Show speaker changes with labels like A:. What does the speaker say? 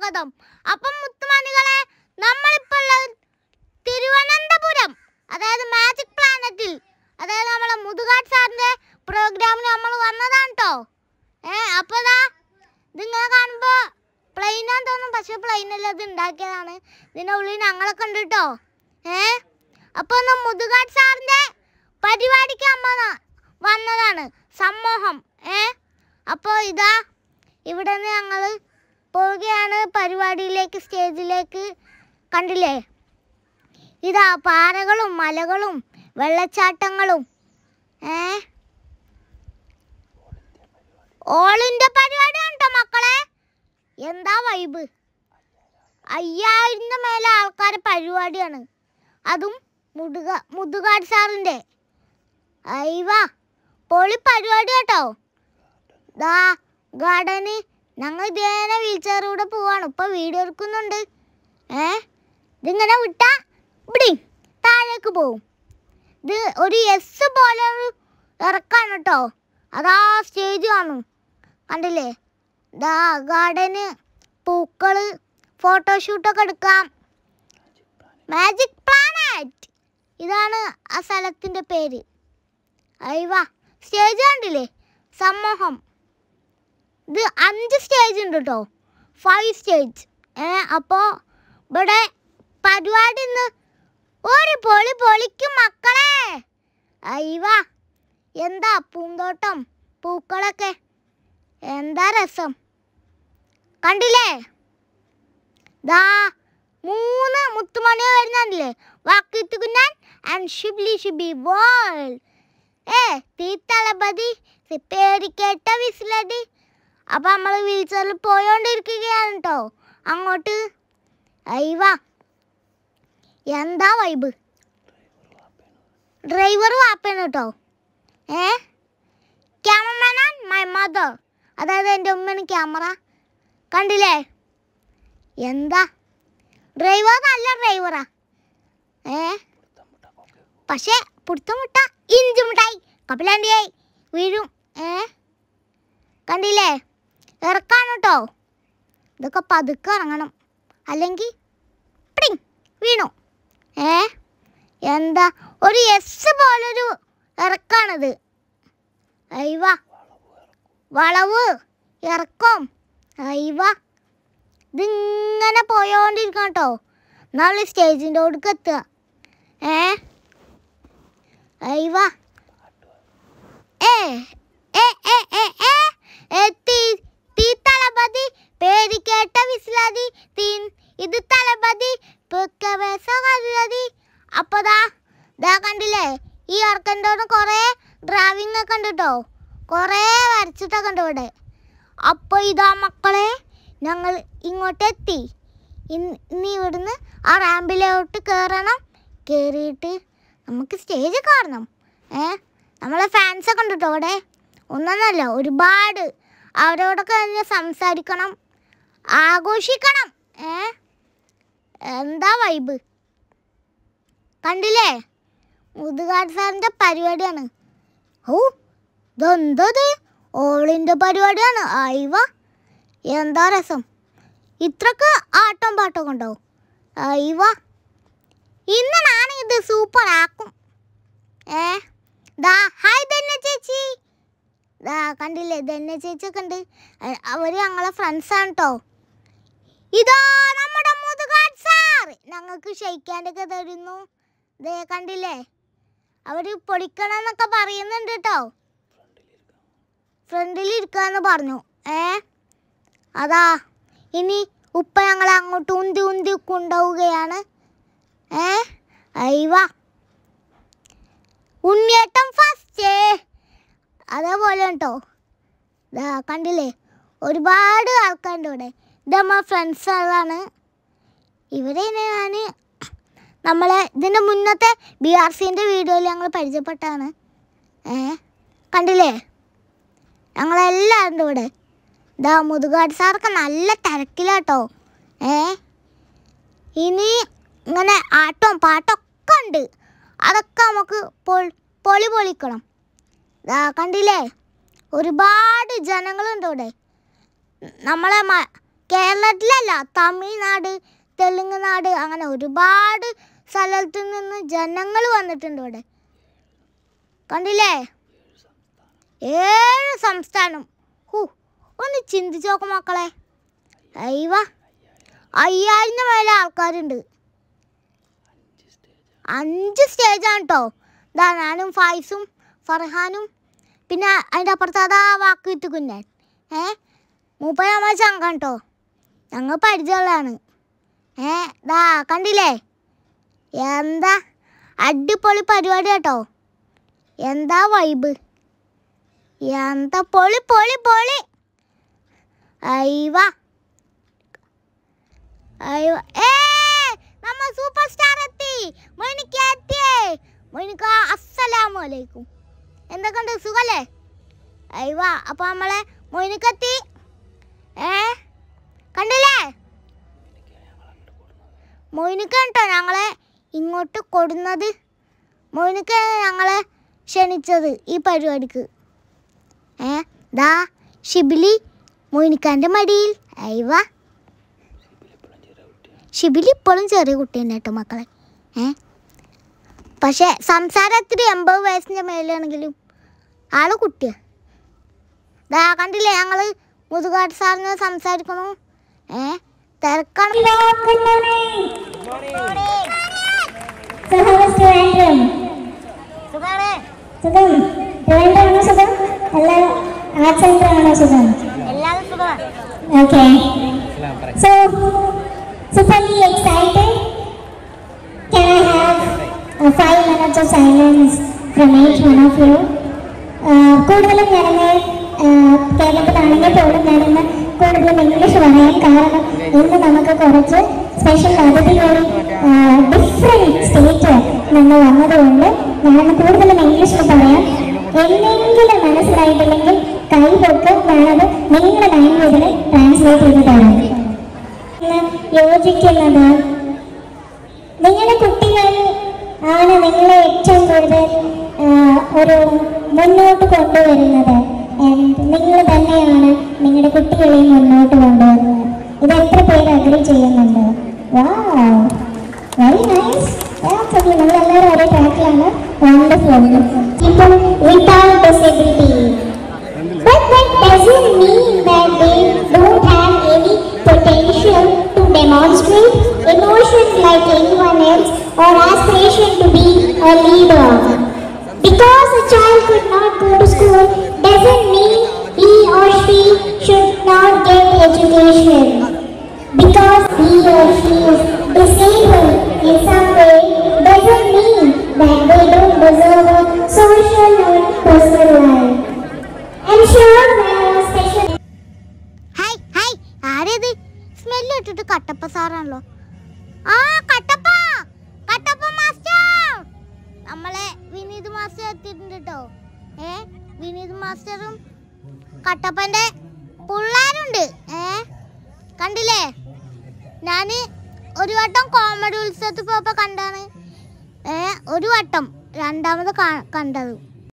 A: സ്വാഗതം അപ്പം മുത്തുമണികളെ നമ്മളിപ്പോൾ ഉള്ളത് തിരുവനന്തപുരം അതായത് മാജിക് പ്ലാനറ്റിൽ അതായത് നമ്മളെ മുതുകാട് സാറിന്റെ പ്രോഗ്രാമിന് നമ്മൾ വന്നതാണ് കേട്ടോ ഏ അപ്പൊ ദാ ഇതിങ്ങനെ കാണുമ്പോ പ്ലെയിനാന്ന് തോന്നും പക്ഷെ പ്ലെയിനല്ല ഇത് ഉണ്ടാക്കിയതാണ് ഇതിന്റെ ഉള്ളിൽ ഞങ്ങളൊക്കെ ഉണ്ട് കേട്ടോ ഏ അപ്പൊ ഒന്ന് മുതുകാട് സാറിന്റെ പരിപാടിക്ക് അമ്മ ന- വന്നതാണ് സമൂഹം ഏ അപ്പോൾ ഇതാ ഇവിടെ നിന്ന് ഞങ്ങൾ പോവുകയാണ് പരിപാടിയിലേക്ക് സ്റ്റേജിലേക്ക് കണ്ടില്ലേ ഇതാ പാറകളും മലകളും വെള്ളച്ചാട്ടങ്ങളും ഏ ഓൾ ഇന്ത്യ പരിപാടിയാണ് കേട്ടോ മക്കളെ എന്താ വൈബ് അയ്യായിരത്തിന് മേലെ ആൾക്കാരെ പരിപാടിയാണ് അതും മുതുക മുതുകാട് സാറിൻ്റെ അയ്യവാ പൊളി പരിപാടി കേട്ടോ ദാ ഗാർഡന് ഞങ്ങൾ ഇതേനെ വീൽചെയറിലൂടെ പോവാണ് ഇപ്പൊ വീഡിയോ എടുക്കുന്നുണ്ട് ഏ ഇതിങ്ങനെ വിട്ടാ ഇവിടെ താഴേക്ക് പോവും ഇത് ഒരു എസ് പോലെ ഒരു ഇറക്കാണ് കേട്ടോ അതാ സ്റ്റേജ് കാണും കണ്ടില്ലേ ദാ ഗാർഡന് പൂക്കള് ഫോട്ടോഷൂട്ടൊക്കെ എടുക്കാം മാജിക് പ്ലാനറ്റ് ഇതാണ് ആ സ്ഥലത്തിൻ്റെ പേര് അയ്യവാ സ്റ്റേജ് കണ്ടില്ലേ സമൂഹം ഇത് അഞ്ച് സ്റ്റേജ് ഉണ്ട് കേട്ടോ ഫൈവ് സ്റ്റേജ് ഏ അപ്പോൾ ഇവിടെ പരിപാടി ഇന്ന് ഒരു പൊളി പൊളിക്കും മക്കളെ അയ്യവാ എന്താ പൂന്തോട്ടം പൂക്കളൊക്കെ എന്താ രസം കണ്ടില്ലേ ദാ മൂന്ന് മുത്തുമണി വരുന്നുണ്ടല്ലേ വാക്കിത്ത് കുഞ്ഞാൻ ആൻഡ് ഷിബ്ലി ഷിബി വേൾഡ് ഏ തീത്തളപതി പേരിക്കേട്ട വിസിലടി അപ്പൊ നമ്മൾ വീൽചെയറിൽ പോയോണ്ടിരിക്കുകയാണ് കേട്ടോ അങ്ങോട്ട് അയ്യവാ എന്താ വൈബ് ഡ്രൈവർ വാപ്പയാണ് കേട്ടോ ഏ ക്യാമറമാൻ മൈ മദർ അതായത് എൻ്റെ ഉമ്മയാണ് ക്യാമറ കണ്ടില്ലേ എന്താ ഡ്രൈവർ നല്ല ഡ്രൈവറാ ഏ പക്ഷേ പുടുത്തമുട്ട ഇഞ്ചി മിഠായി കപ്പിലാണ്ടിയായി വീഴും ഏ കണ്ടില്ലേ ഇറക്കാണ് കേട്ടോ ഇതൊക്കെ പതുക്കെ ഇറങ്ങണം അല്ലെങ്കിൽ പിടിങ് വീണു ഏ എന്താ ഒരു എസ് പോലൊരു ഇറക്കാണിത് അയ്യവ വളവ് ഇറക്കം അയ്യവ ഇതിങ്ങനെ പോയോണ്ടിരിക്കണം കേട്ടോ നാളെ സ്റ്റേജിൻ്റെ അടുക്ക് എത്തുക ഏ അയ്യവ ഏ ഏ ഏ ഏ ഏ ഏ തീ തീ തളപതി പേര് കേട്ട വിസിലതി തീൻ ഇത് തളപതി കരുതി അപ്പതാ ദാ കണ്ടില്ലേ ഈ ഇറക്കൻ്റെ കുറേ ഡ്രാവിംഗ് ഒക്കെ ഉണ്ട് കേട്ടോ കുറേ വരച്ചിട്ടൊക്കെ ഉണ്ട് ഇവിടെ അപ്പോൾ ഇതാ മക്കളെ ഞങ്ങൾ ഇങ്ങോട്ട് എത്തി ഇന്ന് ഇനി ഇവിടുന്ന് ആ റാമ്പിലോട്ട് കയറണം കയറിയിട്ട് നമുക്ക് സ്റ്റേജ് കാണണം ഏ നമ്മളെ ഫാൻസൊക്കെ ഉണ്ട് കേട്ടോ അവിടെ ഒന്നൊന്നല്ല ഒരുപാട് അവരോടൊക്കെ തന്നെ സംസാരിക്കണം ആഘോഷിക്കണം ഏ എന്താ വൈബ് കണ്ടില്ലേ മുതുകാട് സാറിൻ്റെ പരിപാടിയാണ് ഓ ഇതെന്തത് ഓളിൻ്റെ പരിപാടിയാണ് അയവ എന്താ രസം ഇത്രക്ക് ആട്ടം പാട്ടൊക്കെ ഉണ്ടാവും അയവ ഇന്ന് ഞാൻ ഇത് സൂപ്പർ ആക്കും ഏ ദാ ഹായ് ധന്യ ചേച്ചി ദാ കണ്ടില്ലേ ധന്യ ചേച്ചിയൊക്കെ ഉണ്ട് അ- അവര് ഞങ്ങളെ ഫ്രണ്ട്സാണ് കേട്ടോ ഇതാ നമ്മുടെ മുതുകാട് സാർ ഞങ്ങൾക്ക് ഷെയ്ക്കാൻ്റെയൊക്കെ തരുന്നു ദേ കണ്ടില്ലേ അവര് പൊളിക്കണമെന്നൊക്കെ പറയുന്നുണ്ട് കേട്ടോ ഫ്രണ്ടിൽ ഇരിക്കാന്ന് പറഞ്ഞു ഏ അതാ ഇനി ഉപ്പ ഞങ്ങളെ അങ്ങോട്ട് ഉന്തി ഉന്തി കൊണ്ടുപോവുകയാണ് ഏ അയ്യവ ഉണ്ണിയേട്ടൻ ഫസ്റ്റ് അതേപോലെ കേട്ടോ ദാ കണ്ടില്ലേ ഒരുപാട് ആൾക്കാരുണ്ട് ഇവിടെ ഇത് നമ്മളെ ഫ്രണ്ട്സുകളാണ് ഇവരെ ഞാൻ നമ്മളെ ഇതിൻ്റെ മുന്നത്തെ ബി ആർ സിൻ്റെ വീഡിയോയിൽ ഞങ്ങൾ പരിചയപ്പെട്ടാണ് ഏ കണ്ടില്ലേ ഞങ്ങളെല്ലാവരും ഉണ്ട് ഇവിടെ ഇതാ മുതുകാട് സാറൊക്കെ നല്ല തിരക്കിലാട്ടോ ഏ ഇനി ഇങ്ങനെ ആട്ടവും പാട്ടവും ഒക്കെ ഉണ്ട് അതൊക്കെ നമുക്ക് പൊൾ- പൊളി പൊളിക്കണം ഇതാ കണ്ടില്ലേ ഒരുപാട് ജനങ്ങളുണ്ട് ഇവിടെ നമ്മളെ മ കേരളത്തിലല്ല തമിഴ്നാട് തെലുങ്ക് നാട് അങ്ങനെ ഒരുപാട് സ്ഥലത്തു നിന്ന് ജനങ്ങൾ വന്നിട്ടുണ്ട് ഇവിടെ കണ്ടില്ലേ ഏഴ് സംസ്ഥാനം ഹൂ ഒന്ന് ചിന്തിച്ച് നോക്ക് മക്കളെ അയ്യവ അയ്യായിരം മേലെ ആൾക്കാരുണ്ട് അഞ്ച് സ്റ്റേജാണ് കേട്ടോ ഇതാ ഞാനും ഫായിസും ഫർഹാനും പിന്നെ അതിൻ്റെ അപ്പുറത്ത് അതാ വാക്ക് വിത്ത് കുഞ്ഞൻ ഏ മൂപ്പ നമ്മളെ ചങ്കാണ് കേട്ടോ ഞങ്ങൾ പരിചയമുള്ളതാണ് ഏ ദാ കണ്ടില്ലേ എന്താ അടിപൊളി പരിപാടി കേട്ടോ എന്താ വൈബ് എന്താ പൊളി പൊളി പൊളി അയ്യവ അയ്യോ ഏ നമ്മ സൂപ്പർ സ്റ്റാർ എത്തി മൊയ്നിക്ക എത്തിയേ മൊയ്നിക്ക അസ്സലാമു അലൈക്കും എന്തൊക്കെയുണ്ട് സുഖല്ലേ അയ്യോ അപ്പൊ നമ്മളെ മൊയ്നിക്ക എത്തി ഏ കണ്ടില്ലേ മൊയ്നിക്ക കേട്ടോ ഞങ്ങളെ ഇങ്ങോട്ട് കൊടുന്നത് മൊയ്നിക്ക ഞങ്ങളെ ക്ഷണിച്ചത് ഈ പരിപാടിക്ക് ഏ ദാ ഷിബിലി മൊയ്നിക്കാൻ്റെ മടിയിൽ അയ്യവ ഷിബിലി ഇപ്പോഴും ചെറിയ കുട്ടി തന്നെ കേട്ടോ മക്കളെ ഏ പക്ഷെ സംസാരം ഇത്തിരി എൺപത് വയസ്സിൻ്റെ മേലാണെങ്കിലും ആള് കുട്ടിയാ ദാ കണ്ടില്ലേ ഞങ്ങള് മുതുകാട് സാറിന് സംസാരിക്കണു ഏ തിരക്കാണ്
B: So how was Trivandrum? സുഖം ട്രിവാൻഡ്രമാണോ സുഖം അല്ല ആർട്സ് സെന്റർ ആണോ സുഖം
A: എല്ലാവരും സുഖമാണ്
B: Okay. So, superly excited. Can I have uh, five minutes of silence from each one of you? Uh, കൂടുതലും ഞാനിന്ന് uh, കേരളത്തിലാണെങ്കിൽ പോലും ഞാനിന്ന് കൂടുതലും ഇംഗ്ലീഷ് പറയാൻ കാരണം ഇന്ന് നമുക്ക് കുറച്ച് സ്പെഷ്യൽ അതിഥികൾ ഡിഫറെൻറ്റ് സ്റ്റേറ്റ് നിന്ന് വന്നതുകൊണ്ട് ഞാനിന്ന് കൂടുതലും ഇംഗ്ലീഷിൽ പറയാം എന്തെങ്കിലും മനസ്സിലായിട്ടില്ലെങ്കിൽ കൈപൊക്ക് ഞാനത് നിങ്ങളുടെ ലാംഗ്വേജിൽ ട്രാൻസ്ലേറ്റ് ചെയ്ത് തരാം ഇന്ന് യോജിക്കുന്നത് നിങ്ങളുടെ കുട്ടികൾ ആണ് നിങ്ങളെ ഏറ്റവും കൂടുതൽ ആ, ഒരു മുന്നോട്ട് കൊണ്ടുവരുന്നത് And നിങ്ങൾ തന്നെയാണ് നിങ്ങളുടെ കുട്ടികളെയും മുന്നോട്ട് കൊണ്ടുവരുന്നത് ഇത് എത്ര പേര് അഗ്രി ചെയ്യുന്നുണ്ട് വെരി നൈസ് നിങ്ങൾ എല്ലാവരും ഒരേ ട്രാക്കിലാണ് വണ്ടർഫുൾ ഇപ്പോൾ without disability But that doesn't mean that they don't have any potential to demonstrate emotions like anyone else or aspiration to be a leader. Because a child could not go to school doesn't mean he or she should not get education. Because he or she is disabled in some way doesn't mean that they don't deserve a social or personal life. I'm sure there are special
A: hi hi ആരേത് smell ഇട്ടിട്ട് കട്ടപ്പ സാറാണല്ലോ ആ Kattappa Kattappa master നമ്മളെ Vineeth master എത്തിയിട്ടുണ്ട് കേട്ടോ ഏ വിനീത് മാസ്റ്ററും കട്ടപ്പന്റെ പിള്ളേരുണ്ട് ഏ കണ്ടില്ലേ ഞാന് ഒരു വട്ടം കോമഡി ഉത്സവത്തിൽ പോയപ്പോ കണ്ടാണ് ഏ ഒരു വട്ടം രണ്ടാമത് കാ- കണ്ടത്